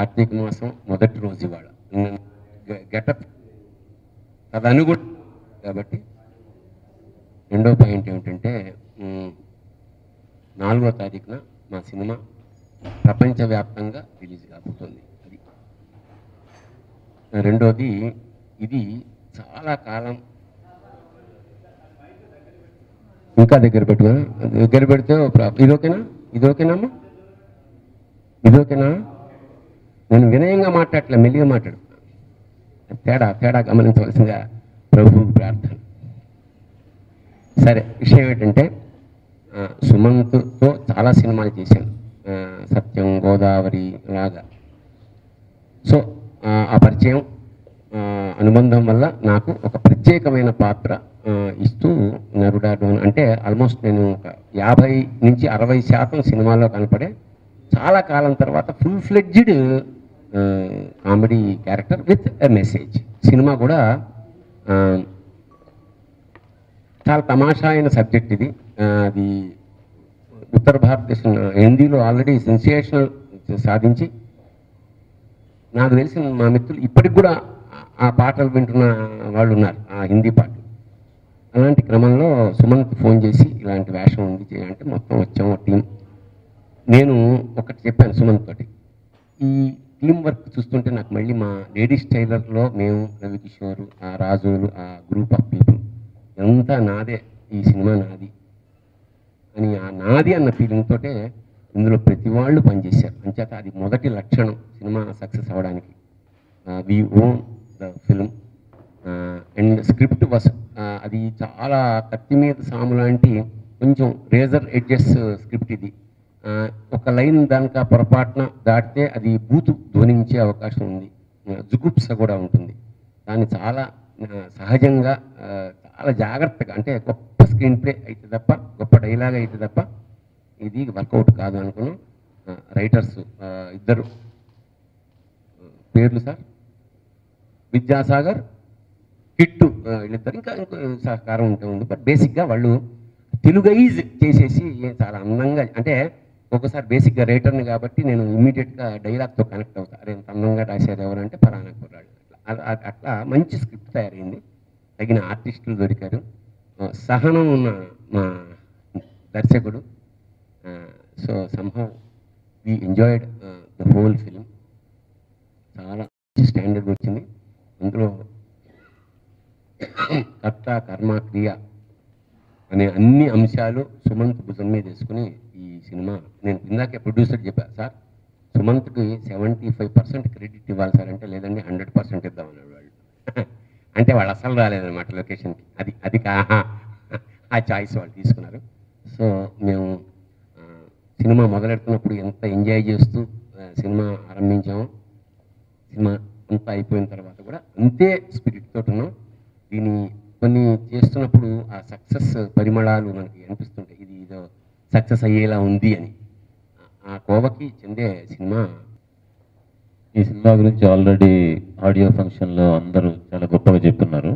కార్తీక మాసం మొదటి రోజు ఇవాళ గెటప్ అది కూడా కాబట్టి రెండో పాయింట్ ఏమిటంటే మ్, నాలుగో తారీఖున మా సినిమా ప్రపంచవ్యాప్తంగా రిలీజ్ కాబోతుంది అది రెండోది ఇది చాలా కాలం ఇంకా దగ్గర పెట్టుకున్నా దగ్గర పెడితే ఓ ప్రా- ఇది ఓకేనా ఇది ఓకేనా అమ్మా ఇది ఓకేనా నేను వినయంగా మాట్లాడలే మెల్లిగా మాట్లాడు తేడా తేడా గమనించవలసిందిగా ప్రభువుకు ప్రార్థన సరే విషయం ఏంటంటే ఆ, సుమంత్తో చాలా సినిమాలు చేశాను ఆ, సత్యం గోదావరి లాగా సో ఆ, ఆ పరిచయం ఆ, అనుబంధం వల్ల నాకు ఒక ప్రత్యేకమైన పాత్ర ఆ, ఇస్తూ నరుడా డోన్ అంటే ఆల్మోస్ట్ నేను ఒక యాభై నుంచి అరవై శాతం సినిమాలో కనపడే చాలా కాలం తర్వాత full fledged comedy character with a message cinema కూడా ఆ, చాలా తమాషా అయిన సబ్జెక్ట్ ఇది ఆ, అది ఉత్తర భారతదేశం హిందీలో ఆల్రెడీ సెన్సేషనల్ సాధించి నాకు తెలిసిన మా మిత్రులు ఇప్పటికి కూడా ఆ- ఆ పాటలు వింటున్న వాళ్ళు ఉన్నారు ఆ హిందీ పాటలు అలాంటి క్రమంలో సుమంత్ ఫోన్ చేసి ఇలాంటి వేషం ఉంది చేయాలంటే మొత్తం వచ్చాము టీం నేను ఒకటి చెప్పాను సుమంత్ తోటి ఈ టీం వర్క్ చూస్తుంటే నాకు మళ్ళీ మా లేడీస్ టైలర్లో మేము రవికిషోర్ ఆ రాజులు ఆ గ్రూప్ ఆఫ్ పీపుల్ అంతా నాదే ఈ సినిమా నాది అని ఆ నాది అన్న ఫీలింగ్ తోటే ఇందులో ప్రతి వాళ్ళు పనిచేశారు అంచేత అది మొదటి లక్షణం సినిమా సక్సెస్ అవ్వడానికి we own the film and script was అది చాలా కత్తి మీద సాము లాంటి కొంచెం రేజర్ ఎడ్జెస్ స్క్రిప్ట్ ఇది ఆ, ఒక లైన్ దానికి ఆ పొరపాటున దాటితే అది బూతు ధ్వనించే అవకాశం ఉంది ఆ, జుగుప్స కూడా ఉంటుంది దాన్ని చాలా ఆ, సహజంగా ఆ, చాలా జాగ్రత్తగా అంటే గొప్ప స్క్రీన్ ప్లే అయితే తప్ప గొప్ప డైలాగ్ అయితే తప్ప ఇది వర్కౌట్ కాదు అనుకున్నాం రైటర్స్ ఇద్దరు పేర్లు సార్ విద్యాసాగర్ కిట్టు ఆ, వీళ్ళిద్దరు ఇంకా ఇంకో సహకారం ఉంటే ఉంది బట్ బేసిక్గా వాళ్ళు తెలుగైజ్ చేసేసి చాలా అందంగా అంటే ఒక్కోసారి బేసిక్గా రైటర్ని కాబట్టి నేను ఇమ్మీడియట్గా డైలాగ్తో కనెక్ట్ అవుతా అరే ఇంత అందంగా రాశారు ఎవరంటే పరానా కుర్రాడు అట్లా అ- అ- అట్లా మంచి స్క్రిప్ట్ తయారైంది తగిన ఆర్టిస్టులు దొరికారు ఆ, సహనం ఉన్న మా దర్శకుడు so somehow we enjoyed the whole film చాలా స్టాండర్డ్ వచ్చింది అందులో కర్త కర్మ క్రియ అనే అన్ని అంశాలు సుమంత్ భుజం మీద వేసుకుని ఈ సినిమా నేను ఇందాకే ప్రొడ్యూసర్ చెప్పా సార్ సుమంత్కి సెవెంటీ ఫైవ్ పర్సెంట్ క్రెడిట్ ఇవ్వాలి సార్ అంటే లేదండి హండ్రెడ్ పర్సెంట్ ఇద్దామన్నాడు వాళ్ళు అంటే వాళ్ళు అసలు రాలేదన్నమాట లొకేషన్కి అది అది కా ఆ చాయిస్ వాళ్ళు తీసుకున్నారు సో మేము ఆ, సినిమా మొదలెడుతున్నప్పుడు ఎంత ఎంజాయ్ చేస్తూ ఆ, సినిమా ఆరంభించామో సినిమా అంతా అయిపోయిన తర్వాత కూడా అంతే స్పిరిట్ తోటి ఉన్నాం దీన్ని కొన్ని చేస్తున్నప్పుడు ఆ సక్సెస్ పరిమళాలు మనకి అనిపిస్తుంటాయి ఇది ఏదో సక్సెస్ అయ్యేలా ఉంది అని ఆ- ఆ కోవకి చెందే సినిమా ఈ సినిమా గురించి ఆల్రెడీ ఆడియో ఫంక్షన్లో అందరూ చాలా గొప్పగా చెప్తున్నారు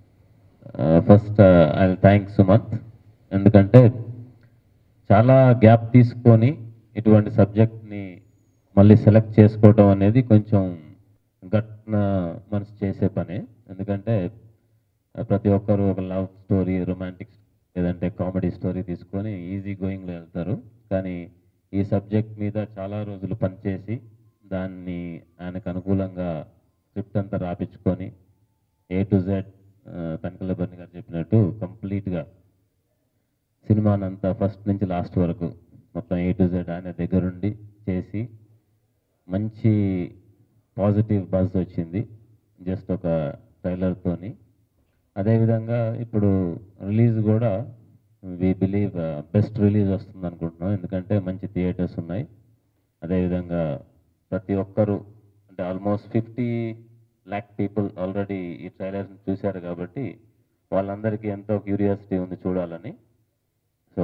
ఫస్ట్ ఐ థ్యాంక్ సుమంత్ ఎందుకంటే చాలా గ్యాప్ తీసుకొని ఇటువంటి సబ్జెక్ట్ని మళ్ళీ సెలెక్ట్ చేసుకోవడం అనేది కొంచెం గట్న మనసు చేసే పని ఎందుకంటే ఆ, ప్రతి ఒక్కరు ఒక లవ్ స్టోరీ రొమాంటిక్ లేదంటే కామెడీ స్టోరీ తీసుకొని ఈజీ గోయింగ్లో వెళ్తారు కానీ ఈ సబ్జెక్ట్ మీద చాలా రోజులు పనిచేసి దాన్ని ఆయనకు అనుకూలంగా స్క్రిప్ట్ అంతా రాపించుకొని A to Z Tanikella Bharani garu చెప్పినట్టు కంప్లీట్గా సినిమానంతా ఫస్ట్ నుంచి లాస్ట్ వరకు మొత్తం ఏ టు జెడ్ ఆయన దగ్గరుండి చేసి మంచి పాజిటివ్ బజ్ వచ్చింది జస్ట్ ఒక ట్రైలర్తోని అదేవిధంగా ఇప్పుడు రిలీజ్ కూడా వి బిలీవ్ బెస్ట్ రిలీజ్ వస్తుంది అనుకుంటున్నాం ఎందుకంటే మంచి థియేటర్స్ ఉన్నాయి అదేవిధంగా ప్రతి ఒక్కరు అంటే almost fifty lakh people already ఈ ట్రైలర్ని చూశారు కాబట్టి వాళ్ళందరికీ ఎంతో క్యూరియాసిటీ ఉంది చూడాలని సో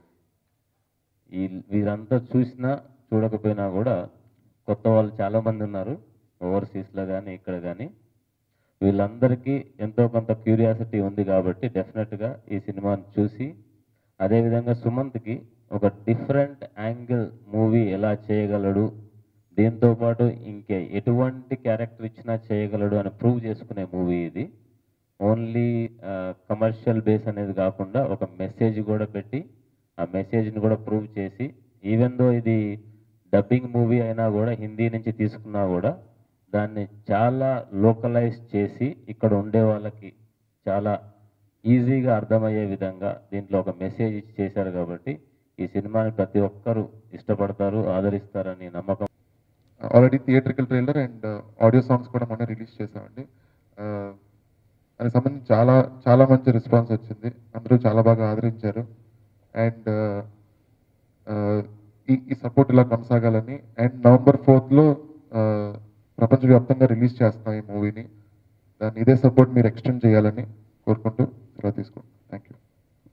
ఈ వీరంతా చూసినా చూడకపోయినా కూడా కొత్త వాళ్ళు చాలామంది ఉన్నారు ఓవర్సీస్లో కానీ ఇక్కడ కానీ వీళ్ళందరికీ ఎంతో కొంత క్యూరియాసిటీ ఉంది కాబట్టి డెఫినెట్గా ఈ సినిమాని చూసి అదేవిధంగా సుమంత్కి ఒక డిఫరెంట్ యాంగిల్ మూవీ ఎలా చేయగలడు దీంతో పాటు ఇంకే ఎటువంటి క్యారెక్టర్ ఇచ్చినా చేయగలడు అని ప్రూవ్ చేసుకునే మూవీ ఇది ఓన్లీ కమర్షియల్ బేస్ అనేది కాకుండా ఒక మెసేజ్ కూడా పెట్టి ఆ మెసేజ్ని కూడా ప్రూవ్ చేసి ఈవెన్ దో ఇది డబ్బింగ్ మూవీ అయినా కూడా హిందీ నుంచి తీసుకున్నా కూడా దాన్ని చాలా లోకలైజ్ చేసి ఇక్కడ ఉండే వాళ్ళకి చాలా ఈజీగా అర్థమయ్యే విధంగా దీంట్లో ఒక మెసేజ్ ఇచ్చి చేశారు కాబట్టి ఈ సినిమాని ప్రతి ఒక్కరూ ఇష్టపడతారు ఆదరిస్తారని నమ్మకం already theatrical trailer and audio songs కూడా మొన్న రిలీజ్ చేసామండి Uh, దానికి సంబంధించి చాలా చాలా మంచి రెస్పాన్స్ వచ్చింది అందరూ చాలా బాగా ఆదరించారు అండ్ ఈ ఈ సపోర్ట్ ఇలా కొనసాగాలని అండ్ నవంబర్ ఫోర్త్లో ప్రపంచవ్యాప్తంగా రిలీజ్ చేస్తున్నాం ఈ మూవీని దాన్ని ఇదే సపోర్ట్ మీరు ఎక్స్టెండ్ చేయాలని కోరుకుంటూ ఇలా తీసుకుంటాం థ్యాంక్ యూ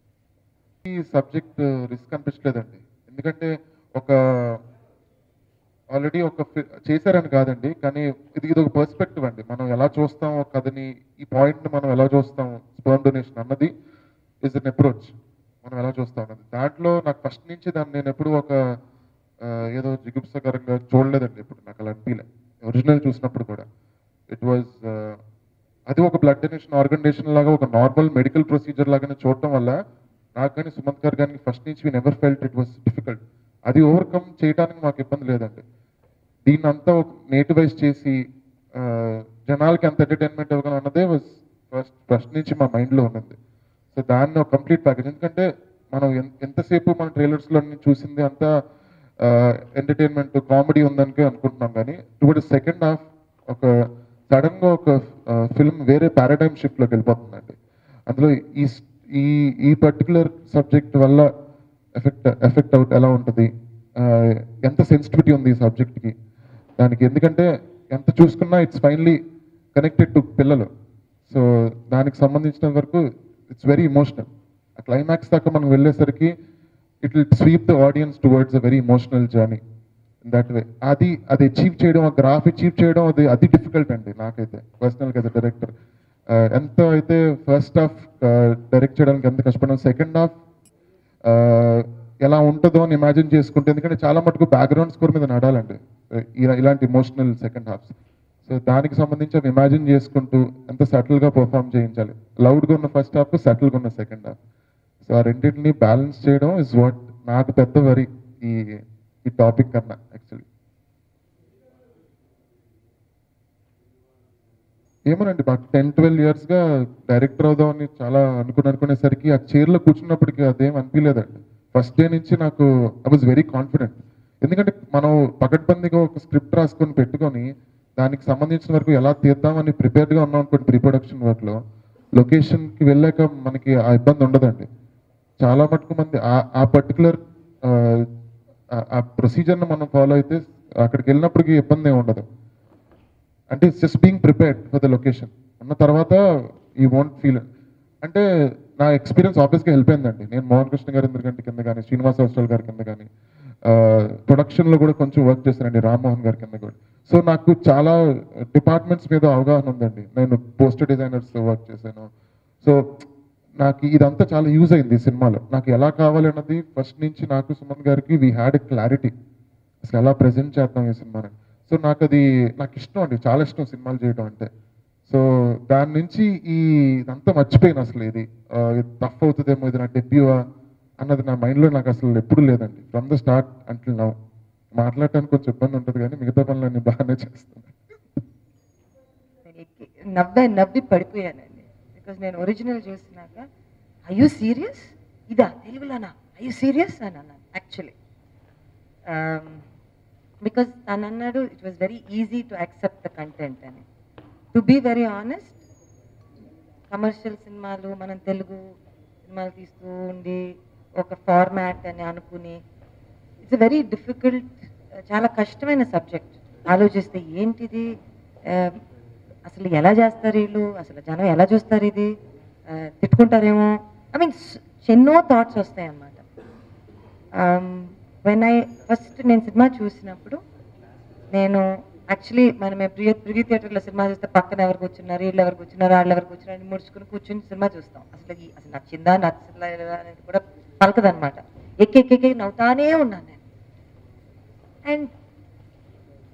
ఈ సబ్జెక్ట్ రిస్క్ అనిపించలేదండి ఎందుకంటే ఒక ఆల్రెడీ ఒక ఫి- చేశారని కాదండి కానీ ఇది ఇది ఒక పర్స్పెక్టివ్ అండి మనం ఎలా చూస్తాం ఒక కథని ఈ పాయింట్ని మనం ఎలా చూస్తాం స్పర్మ్ డొనేషన్ అన్నది ఇస్ అన్ అప్రోచ్ మనం ఎలా చూస్తాం అన్నది దాంట్లో నాకు ఫస్ట్ నుంచి దాన్ని నేను ఎప్పుడు ఒక ఆ, ఏదో జిగుప్సకరంగా చూడలేదండి ఇప్పుడు నాకు అలా అనిపించలే ఒరిజినల్ చూసినప్పుడు కూడా ఇట్ వాజ్ అది ఒక బ్లడ్ డొనేషన్ ఆర్గనైజేషన్ లాగా ఒక నార్మల్ మెడికల్ ప్రొసీజర్ లాగానే చూడటం వల్ల నాకు కానీ సుమంత్ గారు కానీ ఫస్ట్ నుంచి we never felt it was difficult అది ఓవర్కమ్ చేయడానికి మాకు ఇబ్బంది లేదండి దీన్ని అంతా ఒక నేటివైజ్ చేసి ఆ, జనాలకి ఎంత ఎంటర్టైన్మెంట్ ఇవ్వగలం అన్నదే వాజ్ ఫస్ట్ ఫస్ట్ నుంచి మా మైండ్లో ఉన్నది సో దాన్ని ఒక కంప్లీట్ ప్యాకేజ్ ఎందుకంటే మనం ఎన్- ఎంతసేపు మన ట్రైలర్స్లో చూసింది అంతా ఎంటర్టైన్మెంట్ కామెడీ ఉందనికే అనుకుంటున్నాం కానీ టువర్డ్ సెకండ్ హాఫ్ ఒక సడన్ గా ఒక ఫిల్మ్ వేరే పారాడైమ్ షిఫ్ట్ లోకి వెళ్ళిపోతుందండి అందులో ఈ స్- ఈ ఈ పర్టికులర్ సబ్జెక్ట్ వల్ల ఎఫెక్ట్ ఎఫెక్ట్ అవుట్ ఎలా ఉంటుంది ఆ, ఎంత సెన్సిటివిటీ ఉంది ఈ subject కి దానికి ఎందుకంటే ఎంత చూసుకున్నా ఇట్స్ ఫైనలీ కనెక్టెడ్ టు పిల్లలు సో దానికి సంబంధించిన వరకు ఇట్స్ వెరీ ఇమోషనల్ ఆ క్లైమాక్స్ దాకా మనం వెళ్ళేసరికి it will sweep the audience towards a very emotional journey that way అది అది అచీవ్ చేయడం ఆ గ్రాఫ్ అచీవ్ చేయడం అది అది డిఫికల్ట్ అండి నాకైతే పర్సనల్గా యాజ్ డైరెక్టర్ ఎంత అయితే ఫస్ట్ హాఫ్ డైరెక్ట్ చేయడానికి ఎంత కష్టపడడం సెకండ్ హాఫ్ ఎలా ఉంటుందో అని ఇమాజిన్ చేసుకుంటే ఎందుకంటే చాలా మటుకు బ్యాక్గ్రౌండ్ స్కోర్ మీద నడాలండి ఇలా ఇలాంటి ఇమోషనల్ సెకండ్ హాఫ్స్ సో దానికి సంబంధించి అవి ఇమాజిన్ చేసుకుంటూ ఎంత సటిల్గా పర్ఫామ్ చేయించాలి లౌడ్గా ఉన్న ఫస్ట్ హాఫ్ సటిల్గా ఉన్న సెకండ్ హాఫ్ సో ఆ రెండింటిని బ్యాలెన్స్ చేయడం ఇస్ వాట్ నాకు పెద్ద వరి ఈ ఈ టాపిక్ కన్నా యాక్చువల్లీ ఏమోనండి మాకు టెన్ ట్వెల్వ్ ఇయర్స్గా డైరెక్టర్ అవుదామని చాలా అనుకుని అనుకునేసరికి ఆ చైర్లో కూర్చున్నప్పటికీ అదేం అనిపించలేదండి ఫస్ట్ డే నుంచి నాకు ఐ వాజ్ వెరీ కాన్ఫిడెంట్ ఎందుకంటే మనం పకడ్బందీగా ఒక స్క్రిప్ట్ రాసుకొని పెట్టుకొని దానికి సంబంధించిన వరకు ఎలా తీద్దామని ప్రిపేర్డ్గా ఉన్నాం అనుకోండి ప్రీ ప్రొడక్షన్ వర్క్లో లొకేషన్కి వెళ్ళాక మనకి ఆ ఇబ్బంది ఉండదండి చాలా మటుకు మంది ఆ- ఆ పర్టికులర్ ఆ ప్రొసీజర్ని మనం ఫాలో అయితే అక్కడికి వెళ్ళినప్పటికీ ఇబ్బంది ఏమి ఉండదు అంటే it's just being prepared for the location ఉన్న తర్వాత ఈ వోంట్ ఫీల్ అంటే నా ఎక్స్పీరియన్స్ ఆఫీస్కి హెల్ప్ అయిందండి నేను మోహన్ కృష్ణ గారి ఎందుకంటే కింద కానీ శ్రీనివాస అవసరాల్ గారి కింద కానీ ప్రొడక్షన్లో కూడా కొంచెం వర్క్ చేశానండి రామ్మోహన్ గారి కింద కూడా సో నాకు చాలా డిపార్ట్మెంట్స్ మీద అవగాహన ఉందండి నేను పోస్టర్ డిజైనర్స్ వర్క్ చేశాను సో నాకు ఇదంతా చాలా యూజ్ అయింది ఈ సినిమాలో నాకు ఎలా కావాలి అన్నది ఫస్ట్ నుంచి నాకు సుమన్ గారికి వీ హ్యాడ్ ఎ క్లారిటీ అసలు ఎలా ప్రజెంట్ చేద్దాం ఈ సినిమాని సో నాకు అది నాకు ఇష్టం అండి చాలా ఇష్టం సినిమాలు చేయడం అంటే సో దాని నుంచి ఈ ఇదంతా మర్చిపోయాను అసలు ఇది టఫ్ అవుతుందేమో ఇది నా డెబ్యూవా అన్నది నా మైండ్లో నాకు అసలు ఎప్పుడు లేదండి from the start until now మాట్లాడటానికి కొంచెం ఇబ్బంది ఉంటుంది కానీ మిగతా పనులన్నీ బాగానే చేస్తాను నేను ఎక్కి నవ్వే నవ్వి పడిపోయానండి బికాజ్ నేను ఒరిజినల్ చూసినాక ఐ యూ సీరియస్ ఇదా తెలుగులోనా ఐ యూ సీరియస్ అని అన్నాను యాక్చువల్లీ బికాజ్ తను అన్నాడు it was very easy to accept the content అని to be very honest commercial సినిమాలు మనం తెలుగు సినిమాలు తీస్తూ ఉండి ఒక ఫార్మాట్ అని అనుకుని ఇట్స్ వెరీ డిఫికల్ట్ చాలా కష్టమైన సబ్జెక్ట్ ఆలోచిస్తే ఏంటిది ఆ, అసలు ఎలా చేస్తారు వీళ్ళు అసలు జనం ఎలా చూస్తారు ఇది ఆ, తిట్టుకుంటారేమో ఐ మీన్ ఎన్నో థాట్స్ వస్తాయి అన్నమాట వెన్ ఐ ఫస్ట్ నేను సినిమా చూసినప్పుడు నేను యాక్చువల్లీ మనం ప్రియ ప్రివ్యూ థియేటర్లో సినిమా చూస్తే పక్కన ఎవరు కూర్చున్నారు వీళ్ళు ఎవరు కూర్చున్నారు వాళ్ళు ఎవరు కూర్చున్నారు అని ముడుచుకుని కూర్చుని సినిమా చూస్తాం అసలు ఈ- అసలు నచ్చిందా నచ్చలేదా అనేది కూడా పలకదనమాట ఎక్కి ఎక్కి ఎక్కి నవ్వుతానే ఉన్నాను నేను అండ్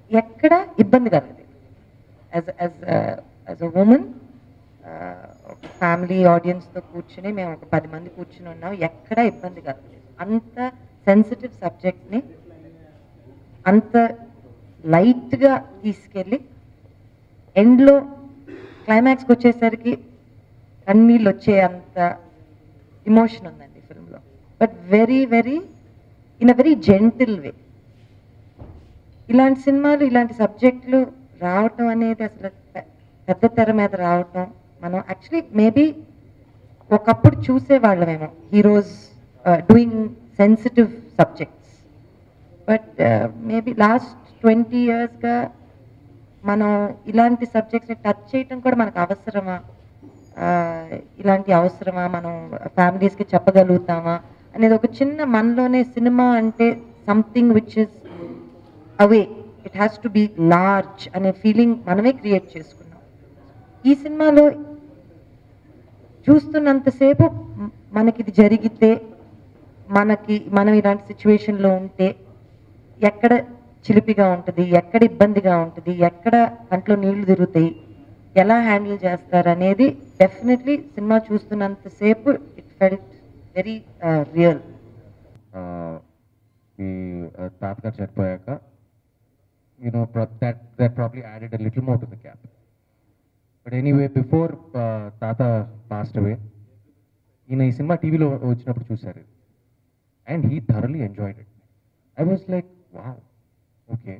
ఎక్కడ ఇబ్బంది కలగదు as as as a woman ఒక ఫ్యామిలీ ఆడియన్స్తో కూర్చుని మేము ఒక పది మంది కూర్చుని ఉన్నాం ఎక్కడ ఇబ్బంది కలగలేదు అంత సెన్సిటివ్ సబ్జెక్ట్ని అంత లైట్గా తీసుకెళ్ళి ఎండ్లో క్లైమాక్స్కి వచ్చేసరికి కన్నీళ్ళు వచ్చే అంత ఇమోషన్ ఉందండి ఫిల్మ్లో but very very in a very gentle way ఇలాంటి సినిమాలు ఇలాంటి సబ్జెక్టులు రావటం అనేది అసలు పె- పెద్ద తెర మీద రావటం మనం యాక్చువల్లీ మేబీ ఒకప్పుడు చూసేవాళ్ళమేమో heroes doing sensitive subjects but maybe last twenty ఇయర్స్గా మనం ఇలాంటి సబ్జెక్ట్స్ని టచ్ చేయటం కూడా మనకు అవసరమా ఆ, ఇలాంటి అవసరమా మనం ఫ్యామిలీస్కి చెప్పగలుగుతామా అనేది ఒక చిన్న మనలోనే సినిమా అంటే something which is away it has to be large అనే ఫీలింగ్ మనమే క్రియేట్ చేసుకున్నాం ఈ సినిమాలో చూస్తున్నంతసేపు మ్- మనకి ఇది జరిగితే మనకి మనం ఇలాంటి సిచ్యువేషన్లో ఉంటే ఎక్కడ చిలిపిగా ఉంటుంది ఎక్కడ ఇబ్బందిగా ఉంటుంది ఎక్కడ కంట్లో నీళ్లు తిరుగుతాయి ఎలా హ్యాండిల్ చేస్తారు అనేది డెఫినెట్లీ సినిమా చూస్తున్నంతసేపు ఇట్ ఫెల్ట్ వెరీ రియల్ ఆ, ఈ ఆ, తాతగారు చనిపోయాక you know that that probably added a little more to the cap but anyway before తాత పాస్ట్ అవే ఈయన ఈ సినిమా టీవీలో వచ్చినప్పుడు చూశారు and he thoroughly enjoyed it I was like wow okay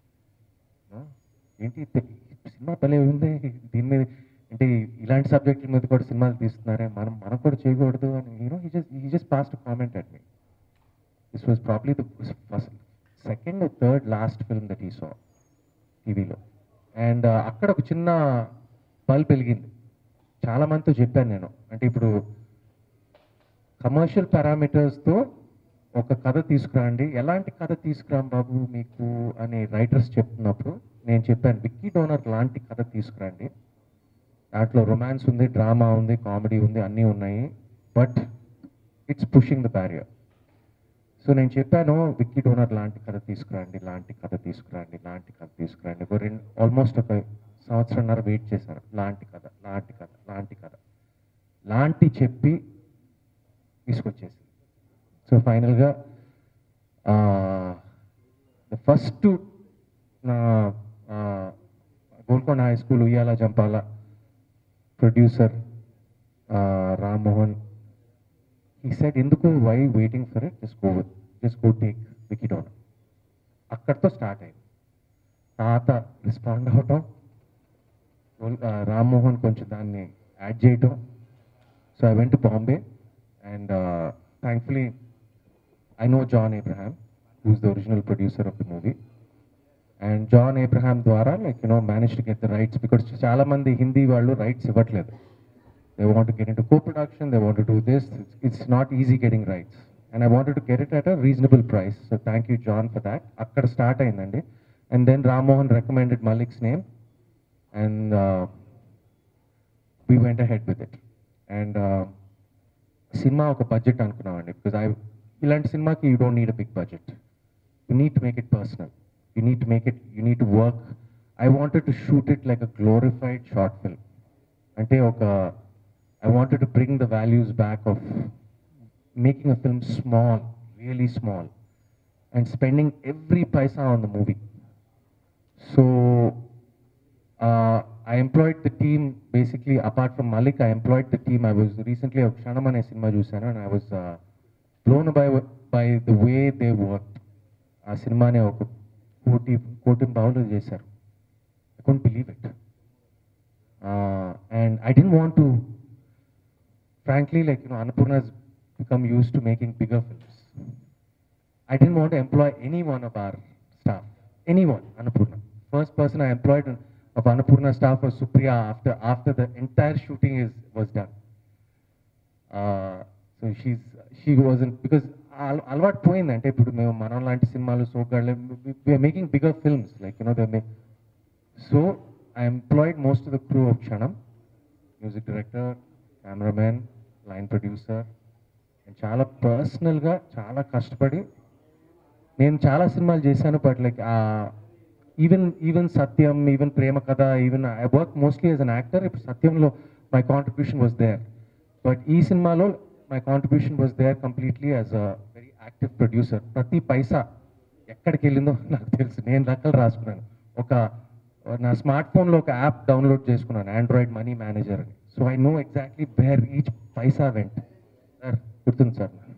ఏంటి తె- సినిమా భలే ఉంది దీని మీద అంటే ఇలాంటి సబ్జెక్టుల మీద కూడా సినిమాలు తీస్తున్నారే మనం మనం కూడా చేయకూడదు అని you know he just he just passed comment at me this was probably the first second third last film that he saw టీవీలో అండ్ అక్కడ ఒక చిన్న బల్బ్ వెలిగింది చాలా మందితో చెప్పాను నేను అంటే ఇప్పుడు కమర్షియల్ పారామీటర్స్తో ఒక కథ తీసుకురండి ఎలాంటి కథ తీసుకురాం బాబు మీకు అని రైటర్స్ చెప్తున్నప్పుడు నేను చెప్పాను విక్కీ డోనర్ లాంటి కథ తీసుకురండి దాంట్లో రొమాన్స్ ఉంది డ్రామా ఉంది కామెడీ ఉంది అన్నీ ఉన్నాయి but it's pushing the barrier so నేను చెప్పాను విక్కీ డోనర్ లాంటి కథ తీసుకురండి లాంటి కథ తీసుకురండి లాంటి కథ తీసుకురండి ఒక రెండు ఆల్మోస్ట్ ఒక సంవత్సరంన్నర వెయిట్ చేశాను లాంటి కథ లాంటి కథ లాంటి కథ లాంటి చెప్పి తీసుకొచ్చేసి సో ఫైనల్గా ద ఫస్ట్ నా గోల్కొండ హై స్కూల్ ఉయ్యాల జంపాల ప్రొడ్యూసర్ రామ్మోహన్ ఈ సెట్ ఎందుకు why waiting for it just go with just go take wicket on అక్కడితో స్టార్ట్ అయింది తాత రెస్పాండ్ అవటం గోల్- ఆ, రామ్మోహన్ కొంచెం దాన్ని యాడ్ చేయటం so I went Bombay and thankfully I know John Abraham who's the original producer of the movie and John Abraham ద్వారా like you know manage to get the rights because చాలా మంది హిందీ వాళ్ళు రైట్స్ ఇవ్వట్లేదు they want to get into co-production, they want to do this. It's, it's not easy getting rights. And I wanted to get it at a reasonable price. So thank you, John, for that. అక్కడ start అయిందండి and then Rammohan recommended Malik's name and we went ahead with it and సినిమా ఒక budget అనుకున్నామండి because I ఇలాంటి సినిమాకి you don't need a big budget you need to make it personal you need to make it you need to work I wanted to shoot it like a glorified short film అంటే ఒక I wanted to bring the values back of making a film small really small and spending every paisa on the movie so I employed the team basically apart from Malik I employed the team I was recently Oka Kshanam అనే సినిమా చూశాను and I was blown by by the way they work ఆ సినిమాని ఒక కోటి కోటి బావులు చేశారు I can't believe it uh, and I didn't want to, frankly, like, you know, Annapurna has become used to making bigger films. I didn't want to employ any one of our staff, anyone, Annapurna. First person I employed of Annapurna staff was Supriya after, after the entire shooting is, was done. Uh, so she's, she wasn't, because అల- అలవాటు పోయిందంటే ఇప్పుడు మేము మనం లాంటి సినిమాలు సోగాళ్ళు we are making bigger films like you know they make so I employed most of the crew of Kshanam, music director, cameraman, line producer, and చాలా పర్సనల్గా చాలా కష్టపడి నేను చాలా సినిమాలు చేశాను but like even even Satyam even Prema Katha even I work mostly as an actor ఇప్పుడు సత్యంలో my contribution was there but ఈ సినిమాలో my contribution was there completely as a very active producer ప్రతి పైసా ఎక్కడికి వెళ్ళిందో నాకు తెలుసు నేను లెక్కలు రాసుకున్నాను ఒక నా స్మార్ట్ ఫోన్లో ఒక యాప్ డౌన్లోడ్ చేసుకున్నాను ఆండ్రాయిడ్ మనీ మేనేజర్ అని so I know exactly where each paisa went sir గుర్తుంది సార్